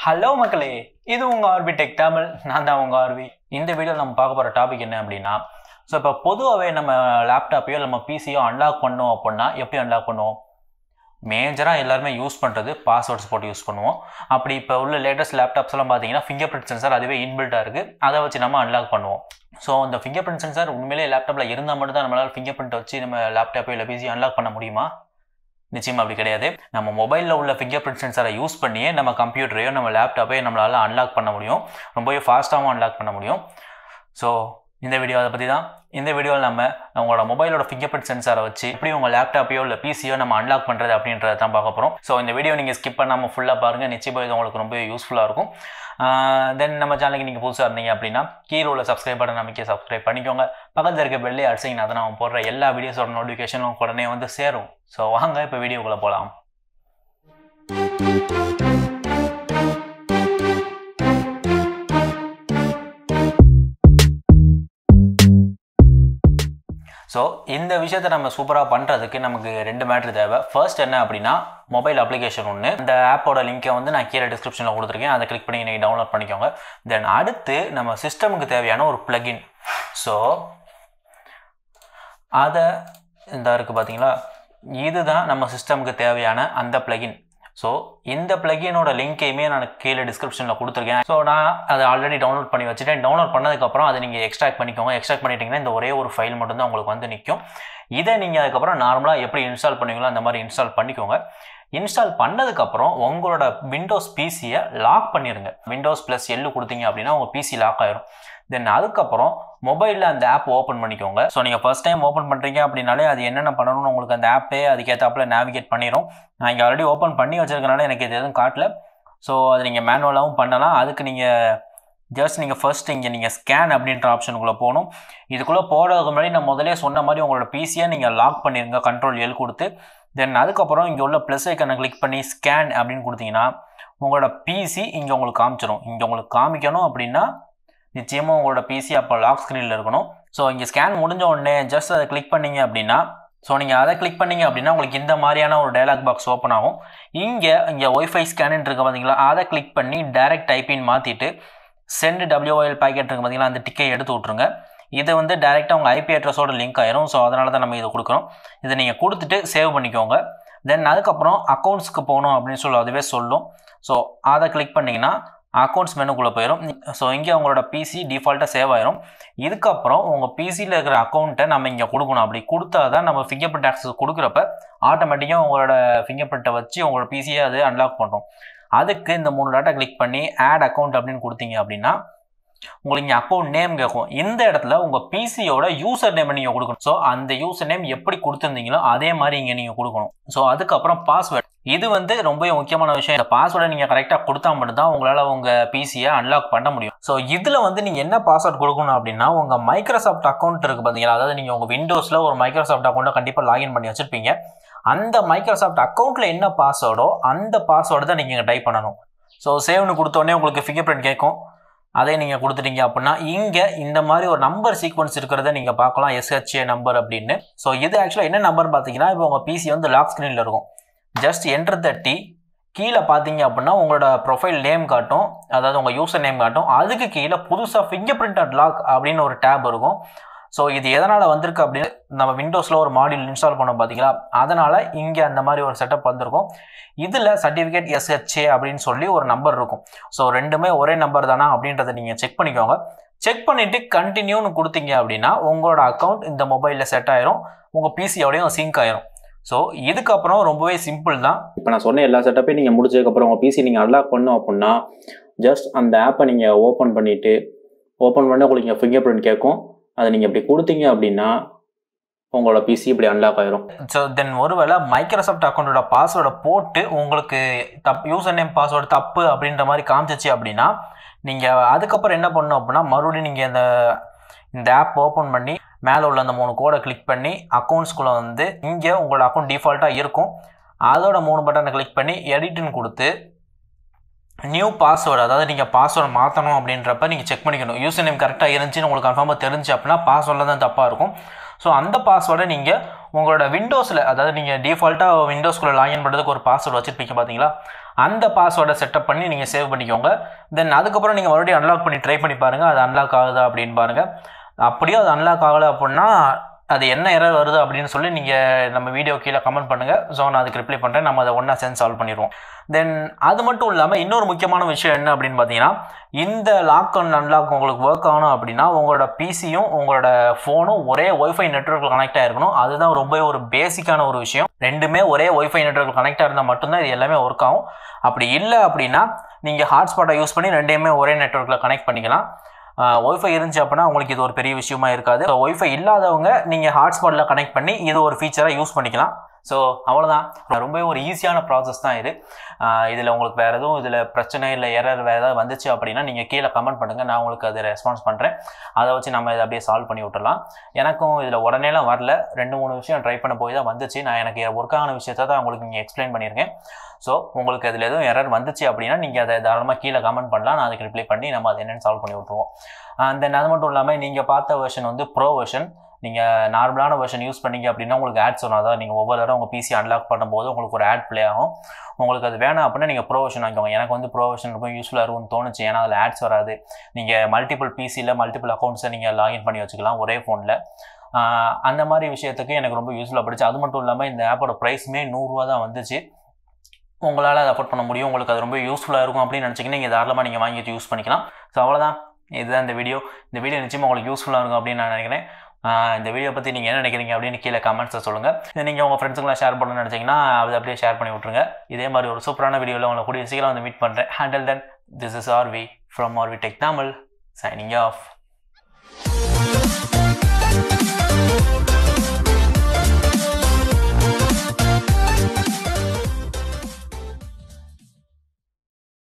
hello மக்களே இது உங்கள் ஆர்பி டெக் தமிழ் நான் தான் உங்கள் ஆர்வி இந்த வீடியோவில் நம்ம பார்க்க போகிற டாபிக் என்ன அப்படின்னா ஸோ இப்போ பொதுவாகவே நம்ம லேப்டாப்பையோ நம்ம பிசியோ அன்லாக் பண்ணோம் அப்படின்னா எப்படி அன்லாக் பண்ணுவோம் மேஜராக எல்லாருமே யூஸ் பண்ணுறது பாஸ்வேர்ட்ஸ் போட்டு யூஸ் பண்ணுவோம் அப்படி இப்போ உள்ள லேட்டஸ்ட் லேப்டாப்ஸ் எல்லாம் பார்த்தீங்கன்னா ஃபிங்கர் பிரிண்ட் சென்சார் அதுவே இன்பில்ட்டாக இருக்குது அதை வச்சு நம்ம அன்லாக் பண்ணுவோம் ஸோ அந்த ஃபிங்கர் பிரிண்ட் சென்சார் உண்மையிலே லேப்டாப்பில் இருந்தால் மட்டும் தான் நம்மளால் ஃபிங்கர் பிரிண்ட் வச்சு நம்ம லேப்டாப்போ இல்லை பிசி அன்லாக் பண்ண முடியுமா நிச்சயமாக அப்படி கிடையாது நம்ம மொபைலில் உள்ள ஃபிங்கர் பிரிண்ட் சென்சாரை யூஸ் பண்ணியே நம்ம கம்ப்யூட்டரையோ நம்ம லேப்டாப்பையோ நம்மளால் அன்லாக் பண்ண முடியும் ரொம்பவே ஃபாஸ்ட்டாகவும் அன்லாக் பண்ண முடியும் ஸோ இந்த வீடியோ அதை பற்றி தான் இந்த வீடியோவில் நம்ம உங்களோட மொபைலோட ஃபிங்கர் பிரிண்ட் சென்சாரை வச்சு எப்படி உங்கள் லேப்டாப்பையோ இல்லை பிசியோ நம்ம அன்லாக் பண்ணுறது அப்படின்றத தான் பார்க்க போகிறோம் ஸோ இந்த வீடியோ நீங்கள் ஸ்கிப் பண்ணாமல் ஃபுல்லாக பாருங்கள் நிச்சயமாக இது உங்களுக்கு ரொம்ப யூஸ்ஃபுல்லாக இருக்கும் தென் நம்ம சேனலுக்கு நீங்கள் புதுசாக இருந்தீங்க அப்படின்னா கீழே உள்ள சப்ஸ்கிரைப் பட்டன் நமக்கே சப்ஸ்கிரைப் பண்ணிக்கோங்க பக்கத்தில் இருக்க பெல்லே அடிச்சிங்கன்னா அதை நான் போடுற எல்லா வீடியோஸோட நோட்டிஃபிகேஷனும் உடனே வந்து சேரும் ஸோ வாங்க இப்போ வீடியோக்குள்ளே போகலாம் ஸோ இந்த விஷயத்தை நம்ம சூப்பராக பண்ணுறதுக்கு நமக்கு ரெண்டு மேட்ரு தேவை ஃபர்ஸ்ட் என்ன அப்படின்னா மொபைல் அப்ளிகேஷன் ஒன்று இந்த ஆப்போட லிங்க்கை வந்து நான் கீழே டிஸ்கிரிப்ஷனில் கொடுத்துருக்கேன் அதை கிளிக் பண்ணி நீங்கள் டவுன்லோட் பண்ணிக்கோங்க தென் அடுத்து நம்ம சிஸ்டமுக்கு தேவையான ஒரு ப்ளகின் ஸோ அதை இந்த இருக்குது பார்த்தீங்களா இதுதான் நம்ம சிஸ்டமுக்கு தேவையான அந்த ப்ளகின் ஸோ இந்த பிளகினோட லிங்க்கையுமே நான் கீழே டிஸ்கிரிப்ஷனில் கொடுத்துருக்கேன் ஸோ நான் அதை ஆல்ரெடி டவுன்லோட் பண்ணி வச்சுட்டேன் டவுன்லோட் பண்ணதுக்கப்புறம் அதை நீங்கள் எக்ஸ்ட்ராக்ட் பண்ணிக்கோங்க எக்ஸ்ட்ராக்ட் பண்ணிட்டீங்கன்னா இந்த ஒரே ஒரு ஃபைல் மட்டும்தான் உங்களுக்கு வந்து நிற்கும் இதை நீங்கள் அதுக்கப்புறம் நார்மலாக எப்படி இன்ஸ்டால் பண்ணுவீங்களோ அந்த மாதிரி இன்ஸ்டால் பண்ணிக்கோங்க இன்ஸ்டால் பண்ணதுக்கப்புறம் உங்களோட விண்டோஸ் பிசியை லாக் பண்ணிடுங்க விண்டோஸ் ப்ளஸ் எல்லு கொடுத்தீங்க அப்படின்னா உங்கள் பிசி லாக் ஆயிரும் தென் அதுக்கப்புறம் மொபைலில் அந்த ஆப் ஓப்பன் பண்ணிக்கோங்க ஸோ நீங்கள் ஃபஸ்ட் டைம் ஓப்பன் பண்ணுறீங்க அப்படின்னாலே அது என்னென்ன பண்ணணும்னு உங்களுக்கு அந்த ஆப்பே அதுக்கேற்றாப்புல நேவிகேட் பண்ணிடும் நான் இங்கே ஆல்ரெடி ஓப்பன் பண்ணி வச்சிருக்கனால எனக்கு இது எதுவும் காட்டல ஸோ அது நீங்கள் மேனுவலாகவும் பண்ணலாம் அதுக்கு நீங்கள் ஜஸ்ட் நீங்கள் ஃபர்ஸ்ட் இங்கே நீங்கள் ஸ்கேன் அப்படின்ற ஆப்ஷனுக்குள்ளே போகணும் இதுக்குள்ளே போகிறதுக்கு முன்னாடி நான் முதலே சொன்ன மாதிரி உங்களோட பிசியை நீங்கள் லாக் பண்ணிடுங்க கண்ட்ரோல் எல் கொடுத்து தென் அதுக்கப்புறம் இங்கே உள்ள ப்ளஸ் ஐக்கனை கிளிக் பண்ணி ஸ்கேன் அப்படின்னு கொடுத்தீங்கன்னா உங்களோட பிசி இங்கே உங்களுக்கு காமிச்சிடும் இங்கே உங்களுக்கு காமிக்கணும் அப்படின்னா நிச்சயமாக உங்களோட பிசி அப்போ லாக் ஸ்க்ரீனில் இருக்கணும் ஸோ இங்கே ஸ்கேன் முடிஞ்ச உடனே ஜஸ்ட் அதை கிளிக் பண்ணிங்க அப்படின்னா ஸோ நீங்கள் அதை கிளிக் பண்ணிங்க அப்படின்னா உங்களுக்கு இந்த மாதிரியான ஒரு டைலாக் பாக்ஸ் ஓப்பன் ஆகும் இங்கே இங்கே ஒய்ஃபை ஸ்கேன் இருக்கு பார்த்தீங்களா அதை கிளிக் பண்ணி டைரக்ட் டைப்பின் மாற்றிட்டு சென்ட் டபிள்யூஓஎல் பேக்கெட் இருக்குது பார்த்தீங்களா அந்த டிக்கை எடுத்து விட்ருங்க இது வந்து டேரெக்டாக உங்கள் ஐபி அட்ரஸோட லிங்க் ஆயிரும் ஸோ அதனால தான் நம்ம இதை கொடுக்குறோம் இதை நீங்கள் கொடுத்துட்டு சேவ் பண்ணிக்கோங்க தென் அதுக்கப்புறம் அக்கௌண்ட்ஸ்க்கு போகணும் அப்படின்னு சொல்லி அதுவே சொல்லும் ஸோ அதை கிளிக் பண்ணிங்கன்னா அக்கௌண்ட்ஸ் மெனுக்குள்ளே போயிடும் ஸோ இங்கே உங்களோட பிசி டிஃபால்ட்டாக சேவ் ஆயிரும் இதுக்கப்புறம் உங்கள் பிசியில் இருக்கிற அக்கௌண்ட்டை நம்ம இங்கே கொடுக்கணும் அப்படி கொடுத்தா தான் நம்ம ஃபிங்கர் பிரிண்ட் ஆக்சஸ் கொடுக்குறப்ப ஆட்டோமேட்டிக்காக உங்களோட ஃபிங்கர் பிரிண்ட்டை வச்சு உங்களோட பிசியை அது அன்லாக் பண்ணுறோம் அதுக்கு இந்த மூணு டாட்டா கிளிக் பண்ணி ஆட் அக்கௌண்ட் அப்படின்னு கொடுத்தீங்க அப்படின்னா உங்களுக்கு இங்கே அக்கௌண்ட் நேம் கேட்கும் இந்த இடத்துல உங்கள் பிசியோட யூசர் நேம் நீங்கள் கொடுக்கணும் ஸோ அந்த யூசர் நேம் எப்படி கொடுத்துருந்தீங்களோ அதே மாதிரி இங்கே நீங்கள் கொடுக்கணும் ஸோ அதுக்கப்புறம் பாஸ்வேர்டு இது வந்து ரொம்ப முக்கியமான விஷயம் இந்த பாஸ்வேர்டை நீங்கள் கரெக்டாக கொடுத்தா மட்டும்தான் உங்களால் உங்கள் பிசியை அன்லாக் பண்ண முடியும் ஸோ இதில் வந்து நீங்கள் என்ன பாஸ்வேர்ட் கொடுக்கணும் அப்படின்னா உங்கள் மைக்ரோசாஃப்ட் அக்கௌண்ட் இருக்குது பார்த்தீங்களா அதாவது நீங்கள் உங்கள் விண்டோஸில் ஒரு மைக்ரோசாஃப்ட் அக்கௌண்ட்டை கண்டிப்பாக லாகின் பண்ணி வச்சுருப்பீங்க அந்த மைக்ரோசாஃப்ட் அக்கௌண்ட்டில் என்ன பாஸ்வேர்டோ அந்த பாஸ்வேர்டு தான் நீங்கள் டைப் பண்ணணும் ஸோ சேவ்னு கொடுத்தோடனே உங்களுக்கு ஃபிங்கர் பிரிண்ட் கேட்கும் அதே நீங்கள் கொடுத்துட்டீங்க அப்படின்னா இங்கே இந்த மாதிரி ஒரு நம்பர் சீக்வன்ஸ் இருக்கிறத நீங்கள் பார்க்கலாம் எஸ்ஹெச்ஏ நம்பர் அப்படின்னு ஸோ இது ஆக்சுவலாக என்ன நம்பர்னு பார்த்தீங்கன்னா இப்போ உங்கள் பிசி வந்து லாக் ஸ்க்ரீனில் இருக்கும் ஜஸ்ட் என்ட்ரு தட்டி கீழே பார்த்தீங்க அப்படின்னா உங்களோட ப்ரொஃபைல் நேம் காட்டும் அதாவது உங்கள் யூசர் நேம் காட்டும் அதுக்கு கீழே புதுசாக ஃபிங்கர் பிரிண்ட் அட் லாக் அப்படின்னு ஒரு டேப் இருக்கும் ஸோ இது எதனால் வந்திருக்கு அப்படின்னு நம்ம விண்டோஸில் ஒரு மாடியூல் இன்ஸ்டால் பண்ணோம் பார்த்தீங்களா அதனால் இங்கே அந்த மாதிரி ஒரு செட்டப் வந்திருக்கும் இதில் சர்டிஃபிகேட் எஸ்ஹெச்ஏ அப்படின்னு சொல்லி ஒரு நம்பர் இருக்கும் ஸோ ரெண்டுமே ஒரே நம்பர் தானா அப்படின்றத நீங்கள் செக் பண்ணிக்கோங்க செக் பண்ணிவிட்டு கண்டினியூன்னு கொடுத்தீங்க அப்படின்னா உங்களோட அக்கௌண்ட் இந்த மொபைலில் செட் ஆயிரும் உங்கள் பிசியோடையும் சிங்க் ஆயிரும் ஸோ இதுக்கப்புறம் ரொம்பவே சிம்பிள் தான் இப்போ நான் சொன்ன எல்லா செட்டப்பையும் நீங்கள் முடிச்சதுக்கப்புறம் உங்கள் பிசி நீங்கள் அன்லாக் பண்ணோம் அப்படின்னா ஜஸ்ட் அந்த ஆப்பை நீங்கள் ஓப்பன் பண்ணிவிட்டு ஓப்பன் பண்ண உங்களுக்கு இங்கே ஃபிங்கர் பிரிண்ட் கேட்கும் அதை நீங்கள் இப்படி கொடுத்தீங்க அப்படின்னா உங்களோட பிசி இப்படி அன்லாக் ஆயிரும் ஸோ தென் ஒருவேளை மைக்ரோசாஃப்ட் அக்கௌண்ட்டோட பாஸ்வேர்டை போட்டு உங்களுக்கு தப் யூசர் நேம் பாஸ்வேர்டு தப்பு அப்படின்ற மாதிரி காமிச்சிச்சு அப்படின்னா நீங்கள் அதுக்கப்புறம் என்ன பண்ணணும் அப்படின்னா மறுபடியும் நீங்கள் இந்த இந்த ஆப் ஓப்பன் பண்ணி மேலே உள்ள அந்த மூணு கோடை கிளிக் பண்ணி அக்கௌண்ட்ஸ்குள்ளே வந்து இங்கே உங்களோட அக்கௌண்ட் டிஃபால்ட்டாக இருக்கும் அதோட மூணு பட்டனை கிளிக் பண்ணி எடிட்டுன்னு கொடுத்து நியூ பாஸ்வேர்டு அதாவது நீங்கள் பாஸ்வேர்டு மாற்றணும் அப்படின்றப்ப நீங்கள் செக் பண்ணிக்கணும் யூசர் நேம் கரெக்டாக இருந்துச்சுன்னு உங்களுக்கு கன்ஃபார்மாக தெரிஞ்சு அப்படின்னா பாஸ்வேர்டில் தான் தப்பாக இருக்கும் ஸோ அந்த பாஸ்வேர்டை நீங்கள் உங்களோட விண்டோஸில் அதாவது நீங்கள் டிஃபால்ட்டாக விண்டோஸ்குள்ளே லாகின் பண்ணுறதுக்கு ஒரு பாஸ்வேர்டு வச்சுருப்பீங்க பார்த்தீங்களா அந்த பாஸ்வேர்டை செட்டப் பண்ணி நீங்கள் சேவ் பண்ணிக்கோங்க தென் அதுக்கப்புறம் நீங்கள் மறுபடியும் அன்லாக் பண்ணி ட்ரை பண்ணி பாருங்கள் அது அன்லாக் ஆகுதா அப்படின்னு பாருங்கள் அப்படியே அது அன்லாக் ஆகலை அப்படின்னா அது என்ன எரர் வருது அப்படின்னு சொல்லி நீங்கள் நம்ம வீடியோ கீழே கமெண்ட் பண்ணுங்கள் ஸோ நான் அதுக்கு ரிப்ளை பண்ணுறேன் நம்ம அதை ஒன்றா சேர்ந்து சால்வ் பண்ணிடுவோம் தென் அது மட்டும் இல்லாமல் இன்னொரு முக்கியமான விஷயம் என்ன அப்படின்னு பார்த்தீங்கன்னா இந்த லாக் அண்ட் அன்லாக் உங்களுக்கு ஒர்க் ஆகணும் அப்படின்னா உங்களோட பிசியும் உங்களோட ஃபோனும் ஒரே ஒய்ஃபை நெட்ஒர்க்கில் கனெக்ட் ஆகிருக்கணும் அதுதான் ரொம்ப ஒரு பேசிக்கான ஒரு விஷயம் ரெண்டுமே ஒரே ஒய்ஃபை நெட்ஒர்க்கில் கனெக்ட் இருந்தால் மட்டும்தான் இது எல்லாமே ஒர்க் ஆகும் அப்படி இல்லை அப்படின்னா நீங்கள் ஹாட்ஸ்பாட்டை யூஸ் பண்ணி ரெண்டையுமே ஒரே நெட்ஒர்க்கில் கனெக்ட் பண்ணிக்கலாம் ஒய்ஃபை இருந்துச்சு அப்படின்னா உங்களுக்கு இது ஒரு பெரிய விஷயமா இருக்காது ஸோ ஒய்ஃபை இல்லாதவங்க நீங்கள் ஹாட்ஸ்பாட்டில் கனெக்ட் பண்ணி இது ஒரு ஃபீச்சராக யூஸ் பண்ணிக்கலாம் ஸோ அவ்வளோதான் ரொம்ப ஒரு ஈஸியான ப்ராசஸ் தான் இது இதில் உங்களுக்கு வேறு எதுவும் இதில் பிரச்சனை இல்லை எரர் வேறு ஏதாவது வந்துச்சு அப்படின்னா நீங்கள் கீழே கமெண்ட் பண்ணுங்கள் நான் உங்களுக்கு அதை ரெஸ்பான்ஸ் பண்ணுறேன் அதை வச்சு நம்ம இதை அப்படியே சால்வ் பண்ணி விட்டுறலாம் எனக்கும் இதில் உடனேலாம் வரல ரெண்டு மூணு விஷயம் ட்ரை பண்ண போய் தான் வந்துச்சு நான் எனக்கு ஒர்க் ஆன விஷயத்தை தான் உங்களுக்கு இங்கே எக்ஸ்பிளைன் பண்ணியிருக்கேன் ஸோ உங்களுக்கு அதில் எதுவும் எரர் வந்துச்சு அப்படின்னா நீங்கள் அதை தாராளமாக கீழே கமெண்ட் பண்ணலாம் நான் அதுக்கு ரிப்ளை பண்ணி நம்ம அதை என்னென்னு சால்வ் பண்ணி விட்ருவோம் தென் அது மட்டும் இல்லாமல் நீங்கள் பார்த்த வெர்ஷன் வந்து ப்ரோ வெர்ஷன் நீங்கள் நார்மலான வெர்ஷன் யூஸ் பண்ணீங்க அப்படின்னா உங்களுக்கு ஆட்ஸ் வரும் அதாவது நீங்கள் ஒவ்வொரு தடவை உங்கள் பிசி அன்லாக் பண்ணும்போது உங்களுக்கு ஒரு ஆட் ப்ளே ஆகும் உங்களுக்கு அது வேணாம் அப்படின்னா நீங்கள் ப்ரோ வெர்ஷன் வாங்கிக்கோங்க எனக்கு வந்து ப்ரோ வெர்ஷன் ரொம்ப யூஸ்ஃபுல்லாக இருக்கும்னு தோணுச்சு ஏன்னா அதில் ஆட்ஸ் வராது நீங்கள் மல்டிபிள் பிசியில் மல்டிபிள் அக்கௌண்ட்ஸை நீங்கள் லாகின் பண்ணி வச்சுக்கலாம் ஒரே ஃபோனில் அந்த மாதிரி விஷயத்துக்கு எனக்கு ரொம்ப யூஸ்ஃபுல்லாக படிச்சு அது மட்டும் இல்லாமல் இந்த ஆப்போட ப்ரைஸுமே நூறுரூவா தான் வந்துச்சு உங்களால் அதை அஃபோர்ட் பண்ண முடியும் உங்களுக்கு அது ரொம்ப யூஸ்ஃபுல்லாக இருக்கும் அப்படின்னு நினச்சிங்கன்னா நீங்கள் தாராளமாக நீங்கள் வாங்கிட்டு யூஸ் பண்ணிக்கலாம் ஸோ அவ்வளோதான் இதுதான் இந்த வீடியோ இந்த வீடியோ நிச்சயமாக உங்களுக்கு யூஸ்ஃபுல்லாக இருக்கும் அப்படின்னு நான் நினைக்கிறேன் இந்த வீடியோ பற்றி நீங்கள் என்ன நினைக்கிறீங்க அப்படின்னு கீழே கமெண்ட்ஸில் சொல்லுங்கள் இதை நீங்கள் உங்கள் ஃப்ரெண்ட்ஸுங்களாம் ஷேர் பண்ணணும்னு நினச்சிங்கன்னா அதை அப்படியே ஷேர் பண்ணி விட்ருங்க இதே மாதிரி ஒரு சூப்பரான வீடியோவில் உங்களை கூடிய சீக்கிரம் வந்து மீட் பண்ணுறேன் handle then this is R V from R V tech Tamil signing of